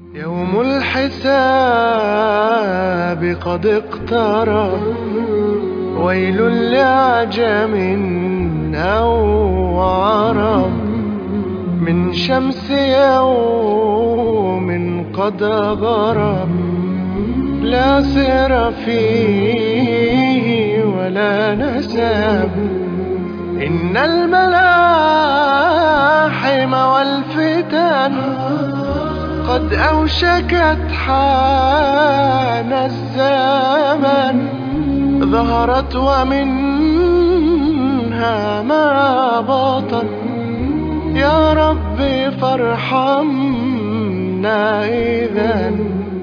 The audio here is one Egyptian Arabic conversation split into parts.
يوم الحساب قد اقترب ويل لعجم أو عرب من شمس يوم قد غرب لا سر فيه ولا نسب إن الملاحم والفتن قد أوشكت حان الزمن ظهرت ومنها ما بطن يا ربي فارحمنا إذا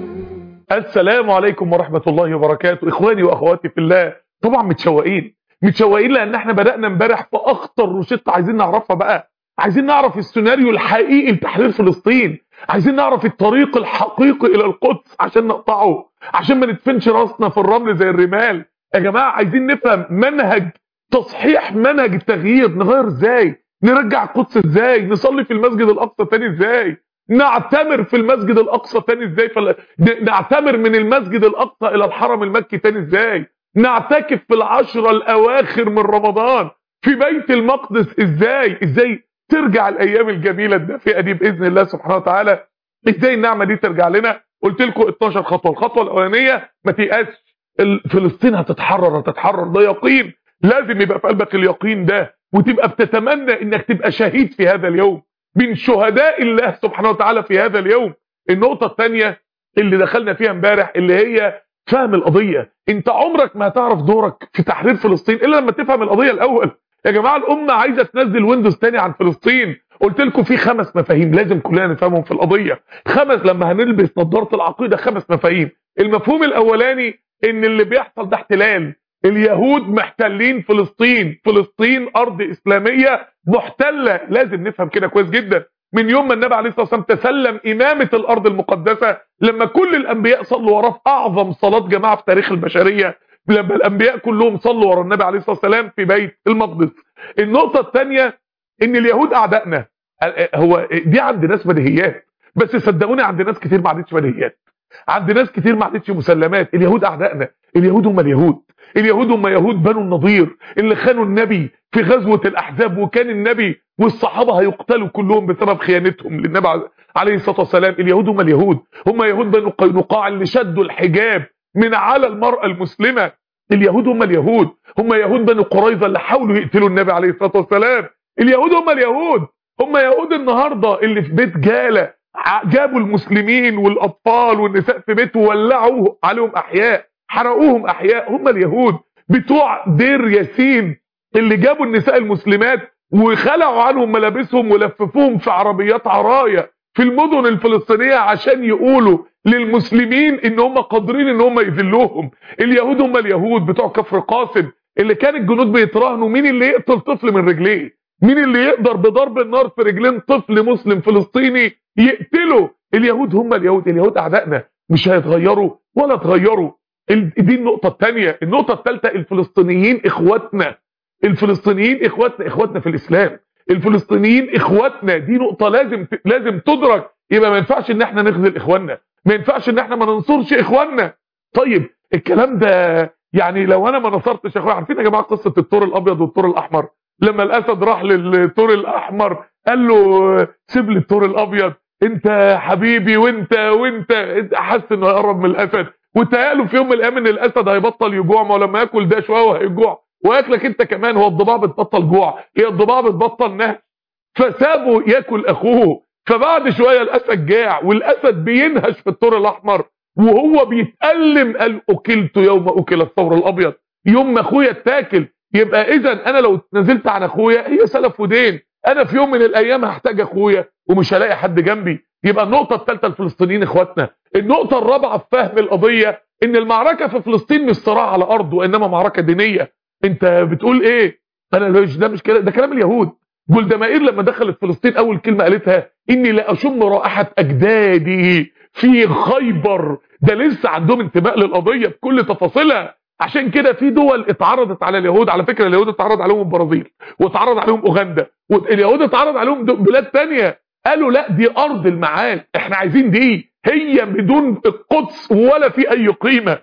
السلام عليكم ورحمة الله وبركاته اخواني واخواتي في الله طبعا متشوقين متشوقين لان احنا بدأنا امبارح في اخطر روشته عايزين نعرفها بقى عايزين نعرف السيناريو الحقيقي لتحرير فلسطين عايزين نعرف الطريق الحقيقي الى القدس عشان نقطعه عشان ما ندفنش راسنا في الرمل زي الرمال يا جماعة عايزين نفهم منهج تصحيح منهج التغيير نغير ازاي نرجع القدس ازاي نصلي في المسجد الاقصى تاني ازاي نعتمر في المسجد الاقصى تاني ازاي فل... نعتمر من المسجد الاقصى الى الحرم المكي تاني ازاي نعتكف في العشرة الاواخر من رمضان في بيت المقدس ازاي ازاي ترجع الايام الجميلة الدافئة دي باذن الله سبحانه وتعالى ازاي النعمة دي ترجع لنا قلت لكم 12 خطوة الخطوة الاولانية ما تيأسش فلسطين هتتحرر هتتحرر ده يقين لازم يبقى في قلبك اليقين ده وتبقى بتتمنى انك تبقى شهيد في هذا اليوم من شهداء الله سبحانه وتعالى في هذا اليوم النقطة الثانية اللي دخلنا فيها امبارح اللي هي فهم القضية انت عمرك ما هتعرف دورك في تحرير فلسطين الا لما تفهم القضية الاول يا جماعة الامة عايزة تنزل ويندوز تاني عن فلسطين قلت لكم في خمس مفاهيم لازم كلنا نفهمهم في القضية خمس لما هنلبس نظارة العقيدة خمس مفاهيم المفهوم الاولاني ان اللي بيحصل ده احتلال اليهود محتلين فلسطين فلسطين ارض اسلامية محتلة لازم نفهم كده كويس جدا من يوم ما النبي عليه الصلاة والسلام تسلم امامة الارض المقدسة لما كل الانبياء صلوا وراه في اعظم صلاة جماعة في تاريخ البشرية لما الانبياء كلهم صلوا ورا النبي عليه الصلاة والسلام في بيت المقدس النقطة الثانية ان اليهود اعدائنا هو دي عند ناس بديهيات بس صدقوني عند ناس كتير ما عندتش بديهيات عند ناس كتير ما عندتش مسلمات اليهود اعدائنا اليهود هم اليهود اليهود هم يهود بنو النضير اللي خانوا النبي في غزوة الاحزاب وكان النبي والصحابة هيقتلوا كلهم بسبب خيانتهم للنبي عليه الصلاة والسلام اليهود هم اليهود هم يهود بنو قينقاع اللي شدوا الحجاب من على المرأة المسلمة اليهود هم اليهود هم يهود بنو قريظة اللي حاولوا يقتلوا النبي عليه الصلاة والسلام اليهود هم اليهود هم يهود النهاردة اللي في بيت جالة جابوا المسلمين والاطفال والنساء في بيته وولعوا عليهم احياء حرقوهم احياء هم اليهود بتوع دير ياسين اللي جابوا النساء المسلمات وخلعوا عنهم ملابسهم ولففوهم في عربيات عرايا في المدن الفلسطينية عشان يقولوا للمسلمين ان هم قادرين ان هم يذلوهم اليهود هم اليهود بتوع كفر قاسم اللي كان الجنود بيتراهنوا مين اللي يقتل طفل من رجليه مين اللي يقدر بضرب النار في رجلين طفل مسلم فلسطيني يقتلوا اليهود هم اليهود اليهود اعدائنا مش هيتغيروا ولا اتغيروا دي النقطة الثانية النقطة الثالثة الفلسطينيين اخواتنا الفلسطينيين اخواتنا اخواتنا في الاسلام الفلسطينيين اخواتنا دي نقطة لازم لازم تدرك يبقى ما ينفعش ان احنا نخذل اخواننا ما ينفعش ان احنا ما ننصرش اخواننا طيب الكلام ده يعني لو انا ما نصرتش اخويا عارفين يا جماعة قصة الثور الابيض والثور الاحمر لما الاسد راح للثور الاحمر قال له سيب لي الثور الابيض انت حبيبي وانت وانت حس انه هيقرب من الاسد وتهيأله في يوم من الايام ان الاسد هيبطل يجوع ما لما ياكل ده شويه وهيجوع وياكلك انت كمان هو الضباع بتبطل جوع هي الضباع بتبطل نهج فسابه ياكل اخوه فبعد شويه الاسد جاع والاسد بينهش في الثور الاحمر وهو بيتألم قال اكلت يوم اكل الثور الابيض يوم ما اخويا اتاكل يبقى اذا انا لو نزلت عن اخويا هي سلف ودين انا في يوم من الايام هحتاج اخويا ومش هلاقي حد جنبي يبقى النقطة الثالثة الفلسطينيين اخواتنا النقطة الرابعة في فهم القضية ان المعركة في فلسطين مش صراع على ارض وانما معركة دينية انت بتقول ايه انا مش ده مش كلام ده كلام اليهود جولدمائير لما دخلت فلسطين اول كلمة قالتها اني لا اشم رائحة اجدادي في خيبر ده لسه عندهم انتماء للقضية بكل تفاصيلها عشان كده في دول اتعرضت على اليهود على فكرة اليهود اتعرض عليهم البرازيل واتعرض عليهم اوغندا واليهود اتعرض عليهم بلاد تانية قالوا لا دي ارض المعاد احنا عايزين دي هي بدون القدس ولا في اي قيمه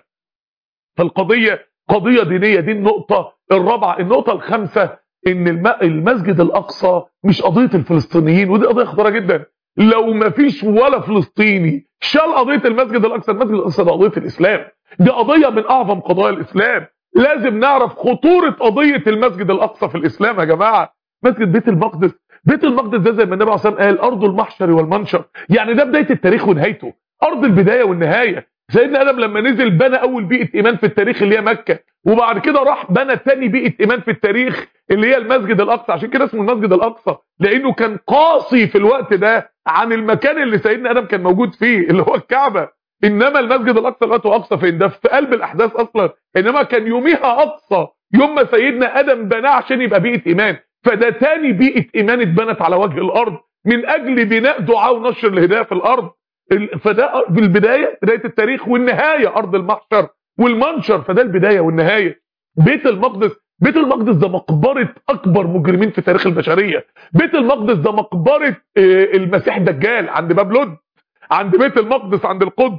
فالقضيه قضيه دينيه دي النقطه الرابعه النقطه الخامسه ان الم- المسجد الاقصى مش قضيه الفلسطينيين ودي قضيه خطيره جدا لو ما فيش ولا فلسطيني شال قضيه المسجد الاقصى المسجد الاقصى ده قضيه الاسلام دي قضيه من اعظم قضايا الاسلام لازم نعرف خطوره قضيه المسجد الاقصى في الاسلام يا جماعه مسجد بيت المقدس بيت المقدس ده زي ما النبي عليه الصلاه والسلام قال ارض المحشر والمنشر يعني ده بدايه التاريخ ونهايته ارض البدايه والنهايه سيدنا ادم لما نزل بنى اول بيئه ايمان في التاريخ اللي هي مكه وبعد كده راح بنى تاني بيئه ايمان في التاريخ اللي هي المسجد الاقصى عشان كده اسمه المسجد الاقصى لانه كان قاسي في الوقت ده عن المكان اللي سيدنا ادم كان موجود فيه اللي هو الكعبه انما المسجد الاقصى دلوقتي هو اقصى فين ده في قلب الاحداث اصلا انما كان يوميها اقصى يوم ما سيدنا ادم بناه عشان يبقى بيئه ايمان فده تاني بيئه ايمان اتبنت على وجه الارض من اجل بناء دعاء ونشر الهدايه في الارض ال- فده في البدايه بدايه التاريخ والنهايه ارض المحشر والمنشر فده البدايه والنهايه بيت المقدس بيت المقدس ده مقبره اكبر مجرمين في تاريخ البشريه بيت المقدس ده مقبره آه، المسيح الدجال عند باب لد عند بيت المقدس عند القدس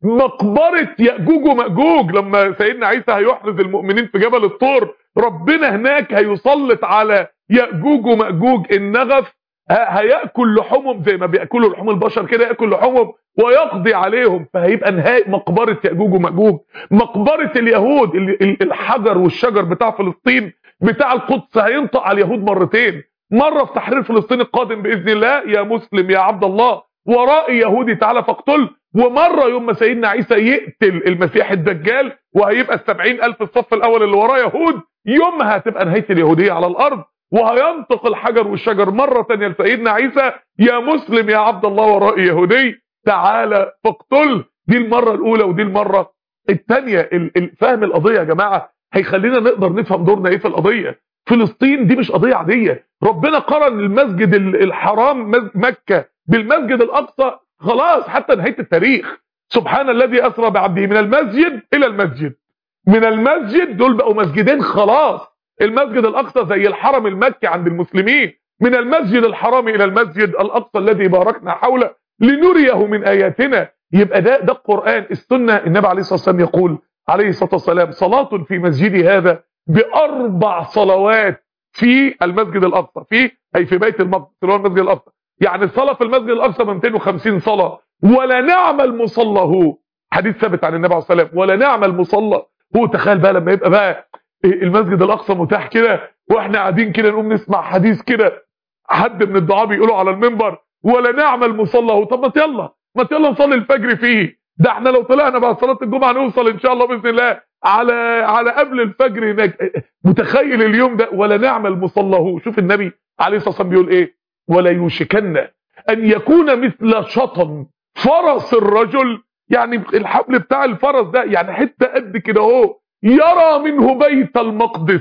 مقبره ياجوج وماجوج لما سيدنا عيسى هيحرز المؤمنين في جبل الطور ربنا هناك هيسلط على ياجوج وماجوج النغف ه- هياكل لحومهم زي ما بياكلوا لحوم البشر كده ياكل لحومهم ويقضي عليهم فهيبقى نهايه مقبره ياجوج وماجوج مقبره اليهود ال- ال- الحجر والشجر بتاع فلسطين بتاع القدس هينطق على اليهود مرتين مره في تحرير فلسطين القادم باذن الله يا مسلم يا عبد الله ورائي يهودي تعالى فاقتل ومره يوم ما سيدنا عيسى يقتل المسيح الدجال وهيبقى السبعين الف الصف الاول اللي وراه يهود يومها هتبقى نهايه اليهوديه على الارض وهينطق الحجر والشجر مرة تانية لسيدنا عيسى يا مسلم يا عبد الله ورائي يهودي تعالى فاقتل دي المرة الأولى ودي المرة الثانية ال- ال- فهم القضية يا جماعة هيخلينا نقدر نفهم دورنا ايه في القضية فلسطين دي مش قضية عادية ربنا قرن المسجد ال- الحرام مز- مكة بالمسجد الأقصى خلاص حتى نهاية التاريخ سبحان الذي أسرى بعبده من المسجد إلى المسجد من المسجد دول بقوا مسجدين خلاص المسجد الأقصى زي الحرم المكي عند المسلمين من المسجد الحرام إلى المسجد الأقصى الذي باركنا حوله لنريه من آياتنا يبقى ده ده القرآن السنة النبي عليه الصلاة والسلام يقول عليه الصلاة والسلام صلاة في مسجدي هذا بأربع صلوات في المسجد الأقصى في أي في بيت المقدس اللي هو المسجد الأقصى يعني الصلاة في المسجد الأقصى ب 250 صلاة ولا نعم المصلى هو حديث ثابت عن النبي عليه الصلاة والسلام ولا نعم المصلى هو تخيل بقى لما يبقى بقى المسجد الأقصى متاح كده واحنا قاعدين كده نقوم نسمع حديث كده حد من الدعاء بيقولوا على المنبر ولا نعمل مصلى هو طب ما يلا ما يلا نصلي الفجر فيه ده احنا لو طلعنا بعد صلاه الجمعه نوصل ان شاء الله باذن الله على على قبل الفجر هناك متخيل اليوم ده ولا نعمل مصلى هو شوف النبي عليه الصلاه والسلام بيقول ايه ولا يوشكن ان يكون مثل شطن فرس الرجل يعني الحبل بتاع الفرس ده يعني حته قد كده اهو يرى منه بيت المقدس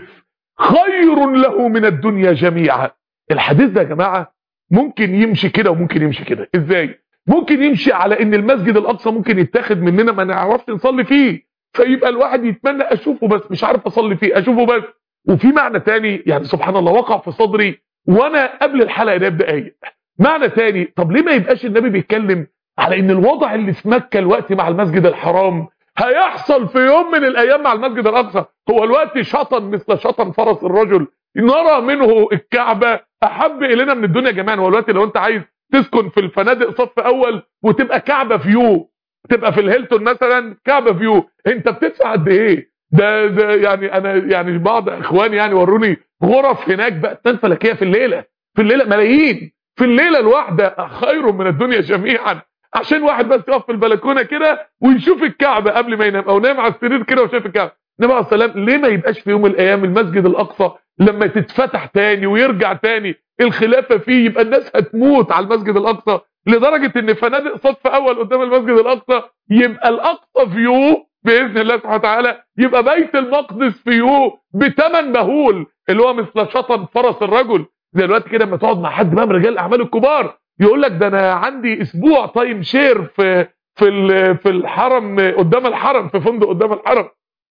خير له من الدنيا جميعا الحديث ده يا جماعه ممكن يمشي كده وممكن يمشي كده ازاي ممكن يمشي على ان المسجد الاقصى ممكن يتاخد مننا ما نعرفش نصلي فيه فيبقى الواحد يتمنى اشوفه بس مش عارف اصلي فيه اشوفه بس وفي معنى تاني يعني سبحان الله وقع في صدري وانا قبل الحلقه ده بدقايق معنى تاني طب ليه ما يبقاش النبي بيتكلم على ان الوضع اللي في مكه الوقت مع المسجد الحرام هيحصل في يوم من الايام مع المسجد الاقصى هو الوقت شطن مثل شطن فرس الرجل نرى منه الكعبه احب الينا من الدنيا يا جماعه هو الوقت لو انت عايز تسكن في الفنادق صف اول وتبقى كعبه فيو تبقى في الهيلتون مثلا كعبه فيو انت بتدفع قد ايه ده, ده يعني انا يعني بعض اخواني يعني وروني غرف هناك بقى تنام فلكيه في الليله في الليله ملايين في الليله الواحده خير من الدنيا جميعا عشان واحد بس يقف في البلكونه كده ويشوف الكعبه قبل ما ينام او نام على السرير كده وشايف الكعبه النبي عليه السلام ليه ما يبقاش في يوم من الايام المسجد الاقصى لما تتفتح تاني ويرجع تاني الخلافه فيه يبقى الناس هتموت على المسجد الاقصى لدرجه ان فنادق صف اول قدام المسجد الاقصى يبقى الاقصى فيو باذن الله سبحانه وتعالى يبقى بيت المقدس فيو بثمن مهول اللي هو مثل شطن فرس الرجل دلوقتي كده لما تقعد مع حد بقى من رجال الاعمال الكبار يقول لك ده انا عندي اسبوع تايم شير في في في الحرم قدام الحرم في فندق قدام الحرم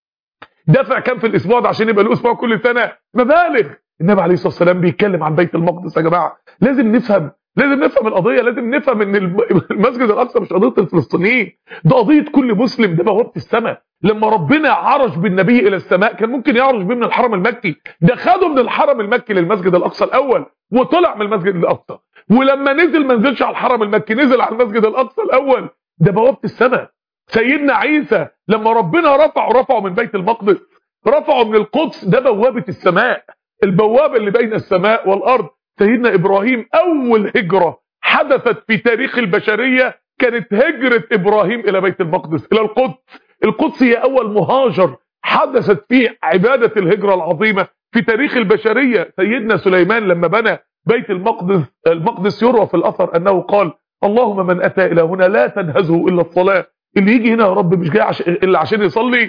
دافع كام في الاسبوع ده عشان يبقى له اسبوع كل سنه مبالغ النبي عليه الصلاه والسلام بيتكلم عن بيت المقدس يا جماعه لازم نفهم لازم نفهم القضيه لازم نفهم ان الم- المسجد الاقصى مش قضيه الفلسطينيين ده قضيه كل مسلم ده بوابه السماء لما ربنا عرج بالنبي الى السماء كان ممكن يعرج بيه من الحرم المكي ده خده من الحرم المكي للمسجد الاقصى الاول وطلع من المسجد الاقصى ولما نزل ما نزلش على الحرم المكي نزل على المسجد الاقصى الاول ده بوابه السماء سيدنا عيسى لما ربنا رفعه رفعه من بيت المقدس رفعه من القدس ده بوابه السماء البوابه اللي بين السماء والارض سيدنا ابراهيم اول هجره حدثت في تاريخ البشريه كانت هجره ابراهيم الى بيت المقدس الى القدس القدس هي اول مهاجر حدثت فيه عباده الهجره العظيمه في تاريخ البشريه سيدنا سليمان لما بنى بيت المقدس المقدس يروى في الاثر انه قال اللهم من اتى الى هنا لا تنهزه الا الصلاه اللي يجي هنا يا رب مش جاي عش... الا عشان يصلي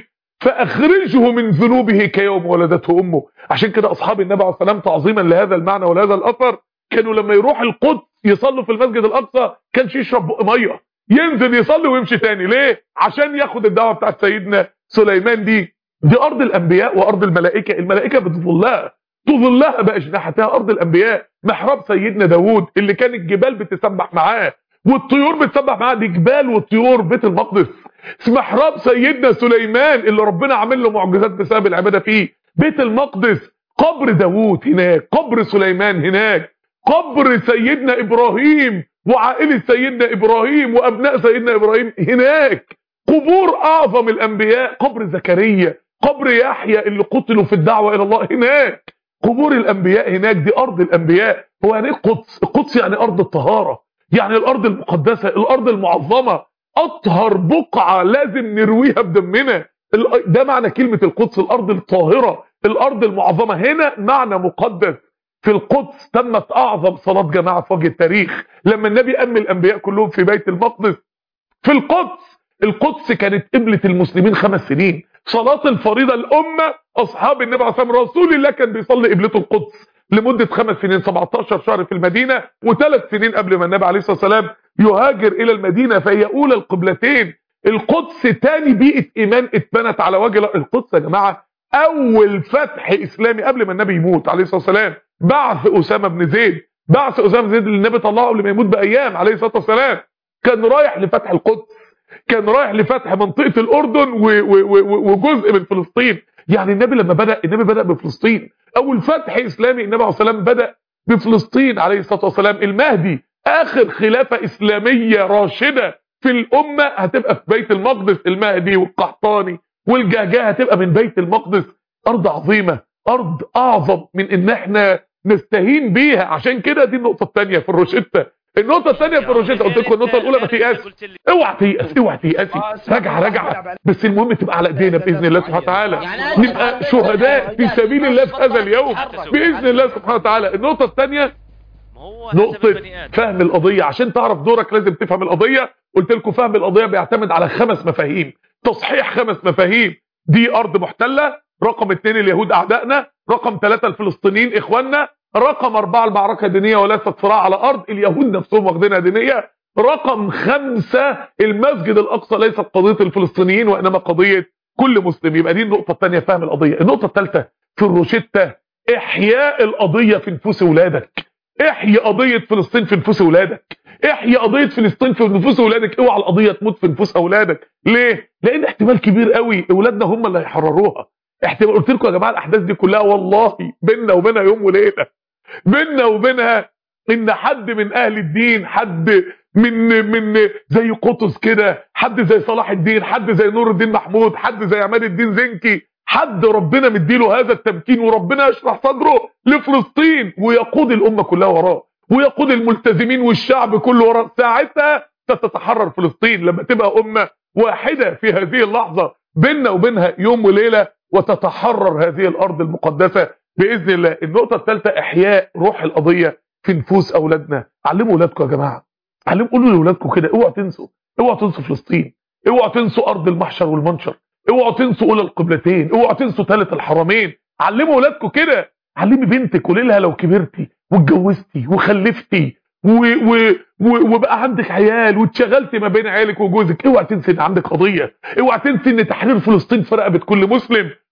فاخرجه من ذنوبه كيوم ولدته امه عشان كده اصحاب النبي عليه السلام تعظيما لهذا المعنى ولهذا الاثر كانوا لما يروح القدس يصلوا في المسجد الاقصى كانش يشرب بق ميه ينزل يصلي ويمشي تاني ليه عشان ياخد الدعوه بتاعت سيدنا سليمان دي دي ارض الانبياء وارض الملائكه الملائكه بتظلها تظلها باجنحتها ارض الانبياء محراب سيدنا داوود اللي كان الجبال بتسبح معاه والطيور بتسبح معاه دي جبال وطيور بيت المقدس محراب سيدنا سليمان اللي ربنا عامل له معجزات بسبب العباده فيه بيت المقدس قبر داوود هناك قبر سليمان هناك قبر سيدنا ابراهيم وعائله سيدنا ابراهيم وابناء سيدنا ابراهيم هناك قبور اعظم الانبياء قبر زكريا قبر يحيى اللي قتلوا في الدعوه الى الله هناك قبور الانبياء هناك دي ارض الانبياء هو يعني ايه القدس القدس يعني ارض الطهاره يعني الارض المقدسه الارض المعظمه اطهر بقعه لازم نرويها بدمنا ال- ده معنى كلمه القدس الارض الطاهره الارض المعظمه هنا معنى مقدس في القدس تمت اعظم صلاه جماعه في وجه التاريخ لما النبي امن الانبياء كلهم في بيت المقدس في القدس القدس كانت قبلة المسلمين خمس سنين صلاة الفريضة الأمة أصحاب النبي عليه الصلاة والسلام رسول الله كان بيصلي قبلته القدس لمدة خمس سنين 17 شهر في المدينة وثلاث سنين قبل ما النبي عليه الصلاة والسلام يهاجر إلى المدينة فهي أولى القبلتين القدس تاني بيئة إيمان اتبنت على وجه الأرض. القدس يا جماعة أول فتح إسلامي قبل ما النبي يموت عليه الصلاة والسلام بعث أسامة بن زيد بعث أسامة بن زيد اللي النبي طلعه قبل ما يموت بأيام عليه الصلاة والسلام كان رايح لفتح القدس كان رايح لفتح منطقة الأردن و- و- و- وجزء من فلسطين يعني النبي لما بدأ النبي بدأ بفلسطين أول فتح إسلامي النبي عليه الصلاة والسلام بدأ بفلسطين عليه الصلاة والسلام المهدي آخر خلافة إسلامية راشدة في الأمة هتبقى في بيت المقدس المهدي والقحطاني والجهجاه هتبقى من بيت المقدس أرض عظيمة أرض أعظم من إن إحنا نستهين بيها عشان كده دي النقطة الثانية في الروشتة النقطة الثانية في الروشتة قلت لكم النقطة الأولى ما تيأس اوعى تيأس اوعى تيأسي رجع رجع بس المهم تبقى على ايدينا باذن الله سبحانه وتعالى نبقى شهداء في سبيل الله في هذا اليوم باذن الله سبحانه وتعالى النقطة الثانية ما هو حسب نقطة البني آدم فهم القضية عشان تعرف دورك لازم تفهم القضية قلت لكم فهم القضية بيعتمد على خمس مفاهيم تصحيح خمس مفاهيم دي أرض محتلة رقم اتنين اليهود أعدائنا رقم ثلاثة الفلسطينيين إخواننا رقم أربعة المعركة دينية وليست صراع على أرض اليهود نفسهم واخدينها دينية رقم خمسة المسجد الأقصى ليست قضية الفلسطينيين وإنما قضية كل مسلم يبقى دي النقطة الثانية فهم القضية النقطة الثالثة في الروشتة إحياء القضية في نفوس أولادك احيي قضية فلسطين في نفوس اولادك احيي قضية فلسطين في نفوس اولادك اوعى القضية تموت في نفوس اولادك ليه لان احتمال كبير قوي اولادنا هم اللي هيحرروها احتمال قلت لكم يا جماعه الاحداث دي كلها والله بيننا وبينها يوم وليله بيننا وبينها ان حد من اهل الدين حد من من زي قطز كده حد زي صلاح الدين حد زي نور الدين محمود حد زي عماد الدين زنكي حد ربنا مديله هذا التمكين وربنا يشرح صدره لفلسطين ويقود الامه كلها وراه ويقود الملتزمين والشعب كله وراه ساعتها ستتحرر فلسطين لما تبقى امه واحده في هذه اللحظه بيننا وبينها يوم وليله وتتحرر هذه الارض المقدسه باذن الله النقطه الثالثه احياء روح القضيه في نفوس اولادنا علموا اولادكم يا جماعه علموا قولوا لاولادكم كده اوعوا تنسوا اوعوا تنسوا فلسطين اوعوا تنسوا ارض المحشر والمنشر اوعوا تنسوا اولى القبلتين اوعوا تنسوا ثالث الحرمين علموا اولادكم كده علمي بنتك قولي لها لو كبرتي واتجوزتي وخلفتي و و و وبقى عندك عيال واتشغلتي ما بين عيالك وجوزك اوعى تنسي ان عندك قضيه اوعى تنسي ان تحرير فلسطين في رقبه كل مسلم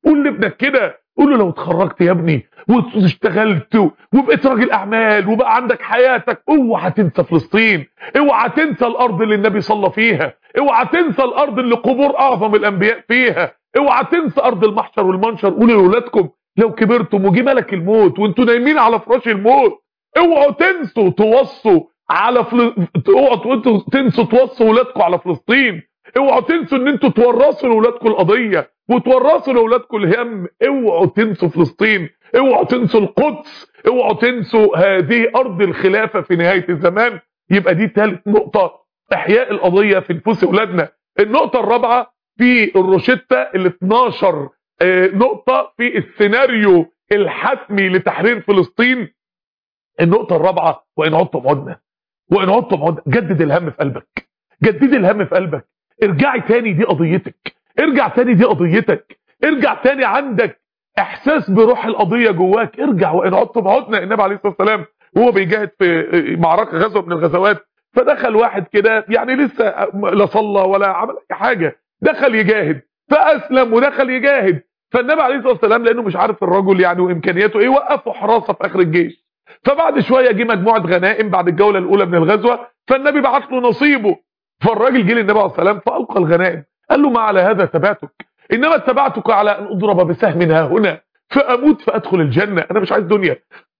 قول لابنك كده قول له لو اتخرجت يا ابني واشتغلت وبقيت راجل اعمال وبقى عندك حياتك اوعى تنسى فلسطين اوعى تنسى الارض اللي النبي صلى فيها اوعى تنسى الارض اللي قبور اعظم الانبياء فيها اوعى تنسى ارض المحشر والمنشر قولوا لاولادكم لو كبرتم وجي ملك الموت وانتوا نايمين على فراش الموت اوعوا تنسوا توصوا على فل... اوعوا انتوا تنسوا توصوا ولادكم على فلسطين اوعوا تنسوا ان انتوا تورثوا لاولادكم القضيه وتورثوا لاولادكم الهم اوعوا تنسوا فلسطين اوعوا تنسوا القدس اوعوا تنسوا هذه ارض الخلافه في نهايه الزمان يبقى دي ثالث نقطه احياء القضيه في نفوس اولادنا النقطه الرابعه في الروشته ال 12 آه، نقطه في السيناريو الحتمي لتحرير فلسطين النقطه الرابعه وان عدتم عدنا وان عدتم عدنا جدد الهم في قلبك جدد الهم في قلبك ارجعي تاني دي قضيتك ارجع تاني دي قضيتك ارجع تاني عندك احساس بروح القضيه جواك ارجع وان عدتم عدنا النبي عليه الصلاه والسلام وهو بيجاهد في معركه غزوه من الغزوات فدخل واحد كده يعني لسه لا صلى ولا عمل اي حاجه دخل يجاهد فاسلم ودخل يجاهد فالنبي عليه الصلاه والسلام لانه مش عارف الرجل يعني وامكانياته ايه وقفه حراسه في اخر الجيش فبعد شويه جه مجموعه غنائم بعد الجوله الاولى من الغزوه فالنبي بعت له نصيبه فالراجل جه للنبي عليه الصلاه والسلام فالقى الغنائم قال له ما على هذا تبعتك انما اتبعتك على ان اضرب بسهم ها هنا فاموت فادخل الجنه انا مش عايز دنيا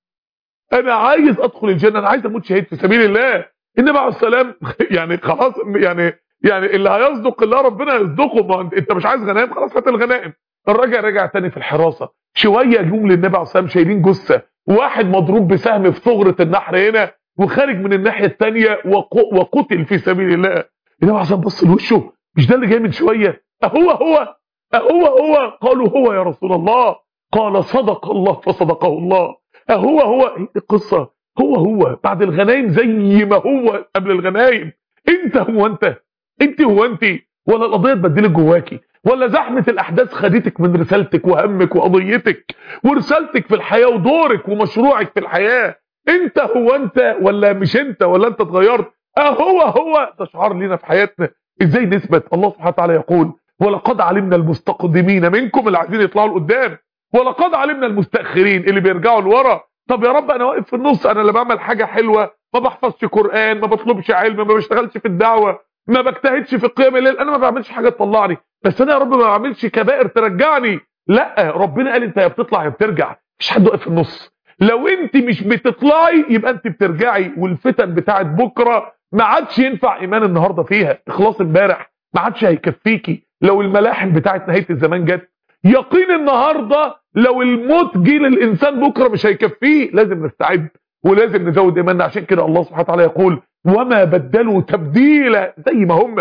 انا عايز ادخل الجنه انا عايز اموت شهيد في سبيل الله النبي عليه السلام يعني خلاص يعني يعني اللي هيصدق الله ربنا يصدقه ما انت مش عايز غنائم خلاص هات الغنائم الراجل رجع تاني في الحراسه شويه يوم للنبي عليه السلام شايلين جثه واحد مضروب بسهم في ثغره النحر هنا وخارج من الناحيه الثانيه وقتل في سبيل الله النبي عليه السلام بص لوشه مش ده اللي جاي من شويه اهو هو اهو هو قالوا هو يا رسول الله قال صدق الله فصدقه الله اهو هو ايه القصه هو هو بعد الغنايم زي ما هو قبل الغنايم انت هو انت انت هو انت ولا القضيه اتبدلت جواكي ولا زحمه الاحداث خدتك من رسالتك وهمك وقضيتك ورسالتك في الحياه ودورك ومشروعك في الحياه انت هو انت ولا مش انت ولا انت اتغيرت اهو هو ده شعار لينا في حياتنا ازاي نثبت الله سبحانه وتعالى يقول ولقد علمنا المستقدمين منكم اللي عايزين يطلعوا لقدام ولقد علمنا المستاخرين اللي بيرجعوا لورا طب يا رب انا واقف في النص انا اللي بعمل حاجه حلوه ما بحفظش قران ما بطلبش علم ما بشتغلش في الدعوه ما بجتهدش في قيام الليل انا ما بعملش حاجه تطلعني بس انا يا رب ما بعملش كبائر ترجعني لا ربنا قال انت يا بتطلع يا بترجع مش حد واقف في النص لو انت مش بتطلعي يبقى انت بترجعي والفتن بتاعت بكره ما عادش ينفع ايمان النهارده فيها اخلاص امبارح ما عادش هيكفيكي لو الملاحم بتاعت نهايه الزمان جت يقين النهارده لو الموت جه للانسان بكره مش هيكفيه لازم نستعد ولازم نزود ايماننا عشان كده الله سبحانه وتعالى يقول وما بدلوا تبديلا زي ما هم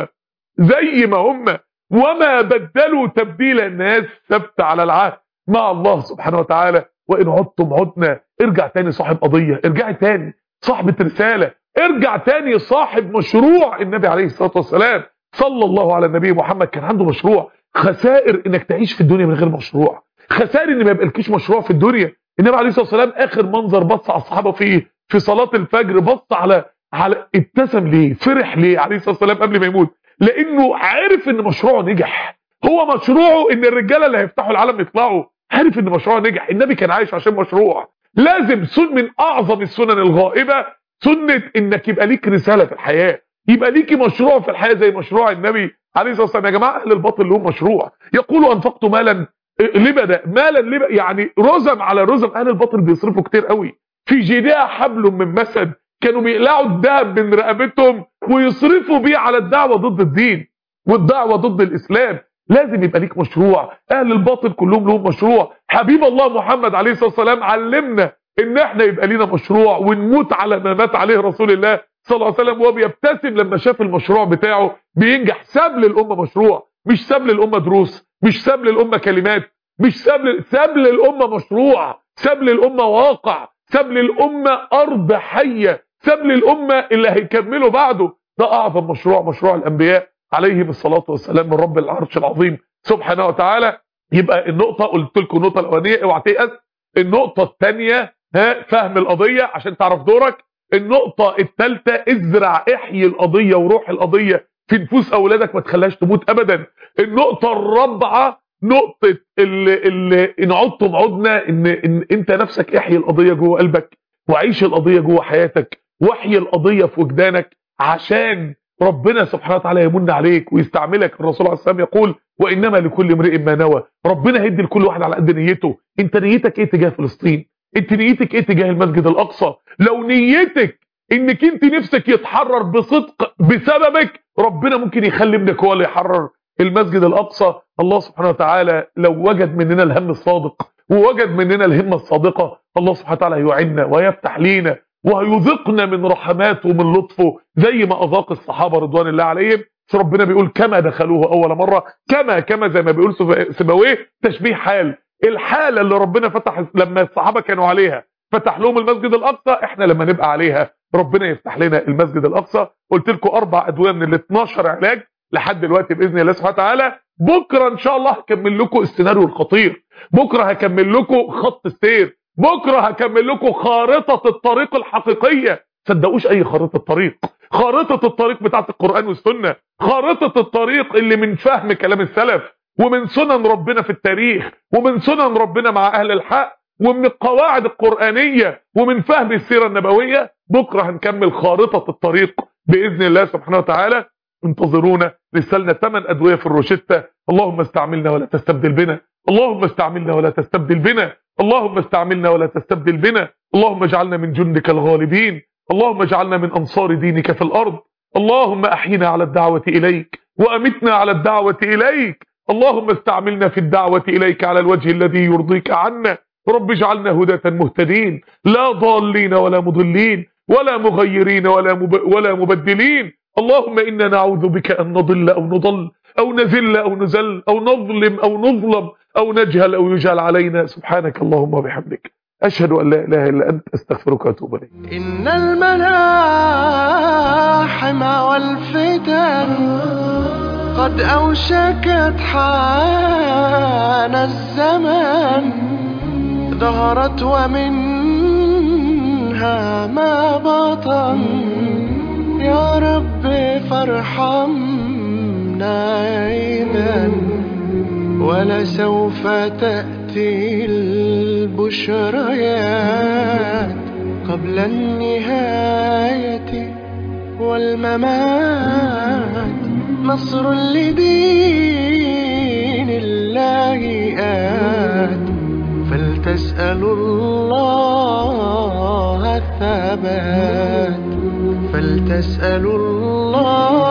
زي ما هم وما بدلوا تبديلا الناس ثابته على العهد مع الله سبحانه وتعالى وان عدتم عدنا ارجع تاني صاحب قضيه ارجعي تاني صاحبه رساله ارجع تاني صاحب مشروع النبي عليه الصلاه والسلام صلى الله على النبي محمد كان عنده مشروع خسائر انك تعيش في الدنيا من غير مشروع خسائر ان ما يبقالكيش مشروع في الدنيا النبي عليه الصلاه والسلام اخر منظر بص على الصحابه فيه في صلاه الفجر بص على على ابتسم ليه فرح ليه عليه الصلاه والسلام قبل ما يموت لانه عارف ان مشروعه نجح هو مشروعه ان الرجاله اللي هيفتحوا العالم يطلعوا عارف ان مشروعه نجح النبي كان عايش عشان مشروع لازم سن من اعظم السنن الغائبه سنه انك يبقى ليك رساله في الحياه يبقى ليكي مشروع في الحياه زي مشروع النبي عليه الصلاه والسلام يا جماعه اهل الباطل لهم مشروع يقولوا انفقت مالا لبدا مالا لبدا يعني رزم على رزم اهل الباطل بيصرفوا كتير قوي في جيدها حبل من مسد كانوا بيقلعوا الذهب من رقبتهم ويصرفوا بيه على الدعوه ضد الدين والدعوه ضد الاسلام لازم يبقى ليك مشروع اهل الباطل كلهم لهم مشروع حبيب الله محمد عليه الصلاه والسلام علمنا ان احنا يبقى لينا مشروع ونموت على ما مات عليه رسول الله صلى الله عليه وسلم وهو بيبتسم لما شاف المشروع بتاعه بينجح ساب للامه مشروع مش ساب للامه دروس مش ساب للامه كلمات مش ساب ل... ساب للامه مشروع ساب للامه واقع ساب للامه ارض حيه ساب للامه اللي هيكملوا بعده ده اعظم مشروع مشروع الانبياء عليهم الصلاه والسلام من رب العرش العظيم سبحانه وتعالى يبقى النقطه قلت لكم النقطه الاولانيه اوعى تيأس النقطه الثانيه ها فهم القضيه عشان تعرف دورك النقطة الثالثة ازرع احيي القضية وروح القضية في نفوس اولادك ما تخليهاش تموت ابدا النقطة الرابعة نقطة اللي, اللي ان عدتم عدنا ان, ان انت نفسك احيي القضية جوه قلبك وعيش القضية جوه حياتك واحيي القضية في وجدانك عشان ربنا سبحانه وتعالى يمن عليك ويستعملك الرسول عليه السلام يقول وانما لكل امرئ ما نوى ربنا هيدي لكل واحد على قد نيته انت نيتك ايه تجاه فلسطين انت نيتك ايه تجاه المسجد الاقصى لو نيتك انك انت نفسك يتحرر بصدق بسببك ربنا ممكن يخلي ابنك هو اللي يحرر المسجد الاقصى الله سبحانه وتعالى لو وجد مننا الهم الصادق ووجد مننا الهمه الصادقه الله سبحانه وتعالى هيعيننا ويفتح لينا وهيذقنا من رحماته ومن لطفه زي ما اذاق الصحابه رضوان الله عليهم ربنا بيقول كما دخلوه اول مره كما كما زي ما بيقول سبويه تشبيه حال الحاله اللي ربنا فتح لما الصحابه كانوا عليها فتح لهم المسجد الاقصى احنا لما نبقى عليها ربنا يفتح لنا المسجد الاقصى قلت لكم اربع ادويه من ال 12 علاج لحد دلوقتي باذن الله سبحانه وتعالى بكره ان شاء الله هكمل لكم السيناريو الخطير بكره هكمل لكم خط السير بكره هكمل لكم خارطه الطريق الحقيقيه صدقوش اي خارطه طريق خارطه الطريق بتاعه القران والسنه خارطه الطريق اللي من فهم كلام السلف ومن سنن ربنا في التاريخ ومن سنن ربنا مع اهل الحق ومن القواعد القرآنية ومن فهم السيرة النبوية بكرة هنكمل خارطة الطريق بإذن الله سبحانه وتعالى انتظرونا رسالنا 8 أدوية في الروشتة اللهم استعملنا ولا تستبدل بنا اللهم استعملنا ولا تستبدل بنا اللهم استعملنا ولا تستبدل بنا اللهم اجعلنا من جندك الغالبين اللهم اجعلنا من أنصار دينك في الأرض اللهم أحينا على الدعوة إليك وأمتنا على الدعوة إليك اللهم استعملنا في الدعوة إليك على الوجه الذي يرضيك عنا رب اجعلنا هداة مهتدين لا ضالين ولا مضلين ولا مغيرين ولا مب... ولا مبدلين اللهم إنا نعوذ بك أن نضل أو نضل أو نذل أو نزل أو نظلم أو نظلم أو نجهل أو يجهل علينا سبحانك اللهم وبحمدك أشهد أن لا إله إلا أنت أستغفرك وأتوب إليك إن الملاحم والفتن قد أوشكت حان الزمان ظهرت ومنها ما بطن يا رب فارحمنا إذا ولسوف تأتي البشريات قبل النهاية والممات نصر لدين الله آت فلتسألوا الله الثبات فلتسألوا الله